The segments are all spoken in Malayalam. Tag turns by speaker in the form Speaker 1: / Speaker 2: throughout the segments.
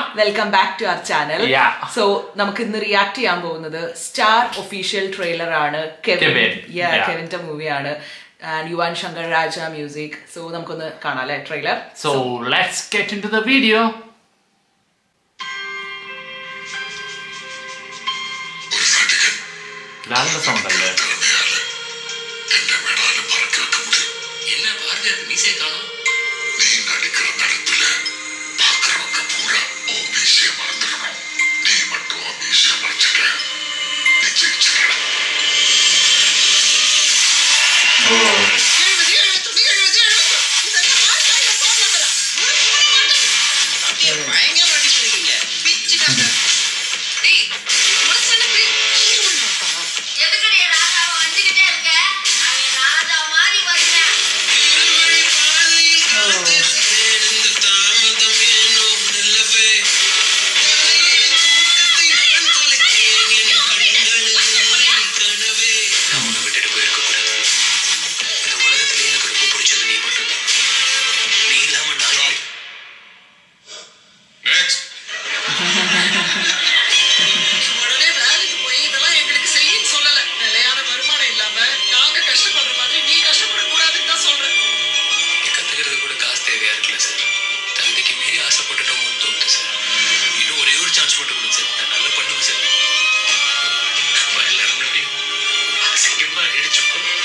Speaker 1: Welcome back to our channel
Speaker 2: Yeah.
Speaker 1: So നമുക്ക് ഇന്ന് റിയാക്ട് ചെയ്യാൻ പോകുന്നത് സ്റ്റാർ ഒഫീഷ്യൽ ട്രെയിലർ ആണ് കെവിൻ
Speaker 2: Kevin. Yeah.
Speaker 1: കെവിന്റെ മൂവിയാണ് and Yuvan Shankar Raja music so നമുക്കൊന്ന് കാണാം അല്ലെ trailer
Speaker 2: So let's get into the video. നല്ല സൗണ്ട് അല്ലേ
Speaker 3: എന്റെ മെഡാല് പറക്കി വെക്ക முடியும்
Speaker 4: என்ன பாரதியார் மீசையை காணும்
Speaker 3: நீ நடிக்கிற நடிப்புல பாக்குறவங்க பூரா ஓ மீசைய மறந்துடணும் நீ மட்டும் ஓ மீசைய மறைச்சிட்ட நீ ஜெயிச்சிடலாம்
Speaker 4: எழுபது எழுபத்தொன்னு எழுபது எழுபது இதெல்லாம் ஆள்காரில phone number ஆ? ஒரு phone மாட்டேங்குது. அப்படியே பயங்கரமா அடிச்சு இருக்கீங்க. பிச்சுக்காங்க. டேய், மனுஷனை போய் hero ன்னு அர்த்தமா?
Speaker 5: எதுக்குடி ராசாவை வந்துகிட்டே இருக்க அவன் ராஜா மாதிரி வரல
Speaker 4: இருவழி பாதையில் காத்திருந்தேன். தாமதம் ஏனோ நிலவே. காலையில் தூக்கத்தை நான் தொலைத்தேன். என் கண்களில் இல்லை கனவே. நான் உன்னை விட்டுட்டு போயிருக்க கூடாது. இந்த உலகத்திலேயே எனக்கு ரொம்ப பிடிச்சது நீ மட்டும்தான். நீ இல்லாம நான் இல்லை.
Speaker 3: நெக்ஸ்ட்
Speaker 4: உடனே வேலைக்கு போய் இதெல்லாம் எங்களுக்கு செய்யின்னு சொல்லல. நிலையான வருமானம் இல்லாம நாங்க கஷ்டப்படுற மாதிரி நீ கஷ்டப்படக்கூடாதுன்னு தான் சொல்றேன். கத்துக்கிறது கூட காசு தேவையா இருக்குல்ல சார் தந்தைக்கு மீறி ஆசைப்பட்டுட்டோமோன்னு தோணுது சார் இன்னும் ஒரே ஒரு சான்ஸ் மட்டும் கொடுங்க சார் நான் நல்லா பண்ணுவேன் சார் எல்லாரும் முன்னாடியும் அசிங்கமா அடிச்சு போறோம்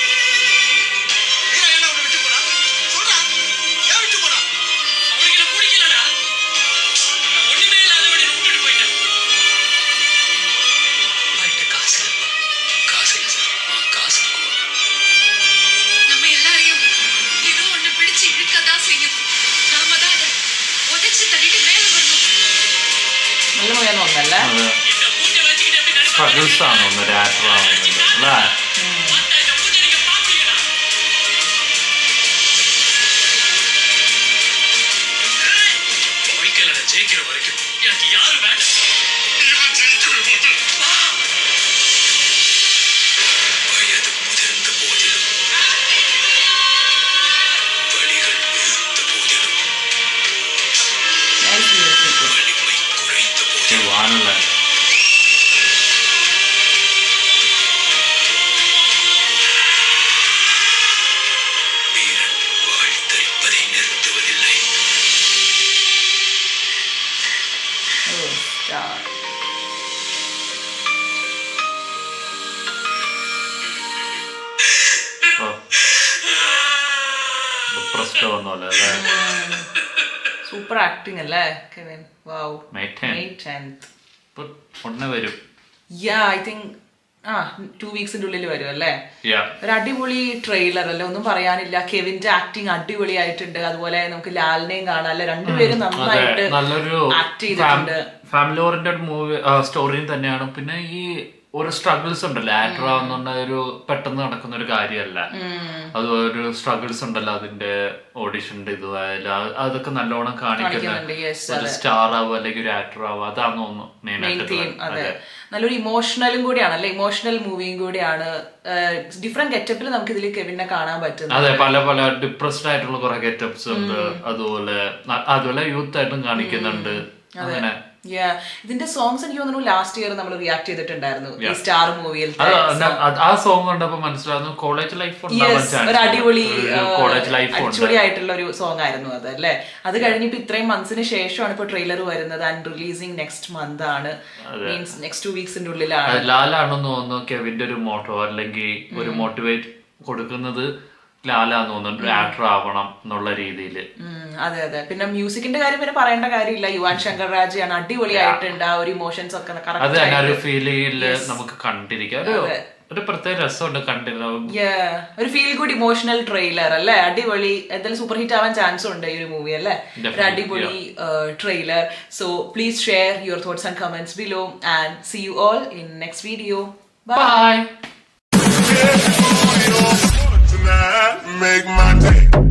Speaker 4: என்ன உன்னை விட்டு போனா சொல்றா ஏன் விட்டு போனா அவனுக்கு என்ன பிடிக்கலடா நான் ஒண்ணுமே இல்லாதவனை விட்டுட்டு போயிட்டேன் என்கிட்ட காசு இல்லப்பா காசு இல்லை சார் ஆ, காசு இருக்குமா
Speaker 6: நம்ம எல்லாரையும் ஏதோ ஒண்ணு பிடிச்சு இழுக்கதான் செய்யும் நாம தான் அதை உதைச்சு தள்ளிட்டு மேல வரணும்
Speaker 1: നല്ല മൂവിയാന്ന് തോന്നുന്നല്ലേ
Speaker 2: അത്
Speaker 4: இந்த மூட்டை வச்சுக்கிட்டு எப்படி நடுவுல
Speaker 2: സ്ട്രഗിൾസ് ആണ് ഒന്ന് ഒരു ആക്ടർ ആവുന്നത് അല്ലേ
Speaker 4: பார்த்தா இந்த மூட்டை நீங்க பாப்பீங்களா வாழ்க்கையில நான் ஜெயிக்கிற வரைக்கும் எனக்கு யாரும் வேண்டாம்
Speaker 3: இவன் ஜெயிக்கவே மாட்டான்
Speaker 4: வா. வயது முதிர்ந்த போதிலும் வழிகள் பெருத்த போதிலும்
Speaker 1: നൈസ് മ്യൂസിക്
Speaker 4: வலிமை குறைந்த போதிலும்
Speaker 2: വാനല്ലേ
Speaker 4: வீரன் வாழ்த்தரிப்பதை நிறுத்துவதில்லை
Speaker 1: സ്റ്റാർ
Speaker 2: ഡിപ്രസ്ഡ് വന്നോലെ അല്ലേ
Speaker 1: സൂപ്പർ ആക്ടിങ് അല്ലേ Kevin wow
Speaker 2: May 10th.
Speaker 1: May tenth
Speaker 2: ഇപ്പൊ ഉടനെ വരും
Speaker 1: യാ ഐ തിങ്ക് ആ ടു വീക്സിന്റെ ഉള്ളിൽ വരും അല്ലേ
Speaker 2: യാ
Speaker 1: ഒരു അടിപൊളി ട്രെയിലർ അല്ലേ ഒന്നും പറയാനില്ല കെവിന്റെ ആക്ടിങ് അടിപൊളിയായിട്ടുണ്ട് അതുപോലെ നമുക്ക് ലാലിനെയും കാണാം അല്ലെ രണ്ടുപേരും
Speaker 2: അതെ
Speaker 1: നന്നായിട്ട്
Speaker 2: നല്ലൊരു
Speaker 1: ആക്ട് ചെയ്തിട്ടുണ്ട്
Speaker 2: ഫാമിലി ഓറിയന്റഡ് മൂവി സ്റ്റോറിയും തന്നെയാണ് പിന്നെ ഈ ഒരു സ്ട്രഗിൾസ് ഉണ്ടല്ലോ ആക്ടർ ആവുന്ന ഒരു പെട്ടെന്ന് നടക്കുന്ന ഒരു കാര്യമല്ല അത് ഒരു സ്ട്രഗിൾസ് ഉണ്ടല്ലോ അതിന്റെ ഓഡിഷന്റെ ഇതായാലും അത് അതൊക്കെ നല്ലോണം
Speaker 1: കാണിക്കുന്നുണ്ട്,
Speaker 2: കാണിക്കുന്ന
Speaker 1: yes,
Speaker 2: ഒരു സ്റ്റാർ ആവുക അല്ലെങ്കിൽ ഒരു ആക്ടർ ആവുക അതാന്ന് തോന്നുന്നു മെയിൻ
Speaker 1: മെയിൻ തീം
Speaker 2: ആയിട്ട്
Speaker 1: അതെ നല്ലൊരു ഇമോഷണലും കൂടിയാണ് അല്ലെ ഇമോഷണൽ മൂവിയും കൂടിയാണ് ഡിഫറെന്റ് ഗെറ്റപ്പിൽ നമുക്ക് ഇതിൽ കെവിനെ കാണാൻ പറ്റുന്നത്
Speaker 2: അതെ പല പല ഡിപ്രസ്ഡ് ആയിട്ടുള്ള കുറെ ഗെറ്റപ്സ് ഉണ്ട് അതുപോലെ ന- അതുപോലെ യൂത്ത് ആയിട്ടും കാണിക്കുന്നുണ്ട് അങ്ങനെ
Speaker 1: Yeah. ഇതിന്റെ സോങ്സ് എനിക്ക് തോന്നുന്നു ലാസ്റ്റ് ഇയർ നമ്മൾ റിയാക്ട് ചെയ്തിട്ടുണ്ടായിരുന്നു ഈ സ്റ്റാർ മൂവിയിൽ
Speaker 2: അത് ന- അത് ആ സോങ് കണ്ടപ്പോ മനസ്സിലാവുന്നു കോളേജ് ലൈഫ്
Speaker 1: ഒരു അടിപൊളി
Speaker 2: കോളേജ് ലൈഫ് ഉണ്ട്
Speaker 1: അടിപൊളി ആയിട്ടുള്ള ഒരു സോങ് ആയിരുന്നു അത് അല്ലേ അത് കഴിഞ്ഞിപ്പോ ഇത്രയും മന്ത്സിന് ശേഷമാണ് ഇപ്പൊ ട്രെയിലർ വരുന്നത് ആൻഡ് റിലീസിങ് നെക്സ്റ്റ് മന്ത് ആണ് മീൻസ് നെക്സ്റ്റ് ടു വീക്സിന്റെ ഉള്ളിലാണ്
Speaker 2: അത് ലാലാണെന്ന് തോന്നുന്നു കെവിന്റെ ഒരു മോട്ടോ അല്ലെങ്കിൽ ഒരു മോട്ടിവേറ്റ് കൊടുക്കുന്നത് ലാലാന്ന് തോന്നുന്നു ഒരു ആക്ടർ ആവണം എന്നുള്ള രീതിയിൽ
Speaker 1: ഉം, അതെ അതെ പിന്നെ മ്യൂസിക്കിന്റെ കാര്യം പിന്നെ പറയേണ്ട കാര്യമില്ല യുവാൻ ശങ്കർ രാജയാണ് അടിപൊളിയായിട്ടുണ്ട് ആ ഒരു ഇമോഷൻസ് ഒക്കെ
Speaker 2: അത്
Speaker 1: കറക്റ്റ്
Speaker 2: തന്നെ ഒരു ഫീലില് നമുക്ക് കണ്ടിരിക്കാം ഒരു
Speaker 1: അതെ.
Speaker 2: ഒരു പ്രത്യേക രസമുണ്ട് കണ്ടിരുന്ന
Speaker 1: ഒരു ഫീൽ ഗുഡ് ഇമോഷണൽ ട്രെയിലർ അല്ലേ അടിപൊളി എന്തായാലും സൂപ്പർ ഹിറ്റ് ആവാൻ ചാൻസ് ഉണ്ട് ഈ ഒരു മൂവി അല്ലേ ഒരു
Speaker 2: Definitely,
Speaker 1: അടിപൊളി trailer so please share your thoughts and comments below and see you all in next video bye
Speaker 2: bye
Speaker 3: Tonight, make my day.